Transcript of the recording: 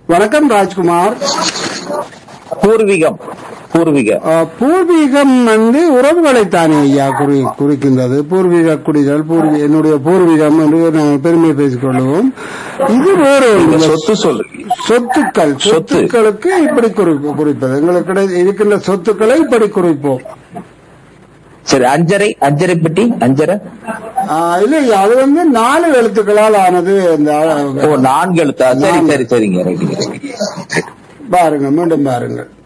வணக்கம் ராஜ்குமார் பூர்வீகம் பூர்வீகம் ஆ, பூர்வீகம் வந்து உறவுகளைத்தானே ஐயா குறி குறிக்கின்றது பூர்வீக குடிகள் பூர்வீக என்னுடைய பூர்வீகம் என்று நாங்கள் பெருமை பேசிக் கொள்வோம் இது வேறு நீங்க ஒன்று. சொத்து சொல்றீங்க சொத்துக்கள் சொத்து. சொத்துக்களுக்கு இப்படி குறிப்பு குறிப்பது எங்களுக்கு கிடை- இருக்கின்ற சொத்துக்களை இப்படி குறிப்போம் சரி அஞ்சரை அஞ்சரை பெட்டி அஞ்சரை ஆ, இல்லை அது வந்து நாலு எழுத்துக்களால் ஆனது இந்த ஓ நான்கு எழுத்தா சரி சரி சரிங்க ரைட்டுங்க ரைட்டுங்க. பாருங்க மீண்டும் பாருங்கள்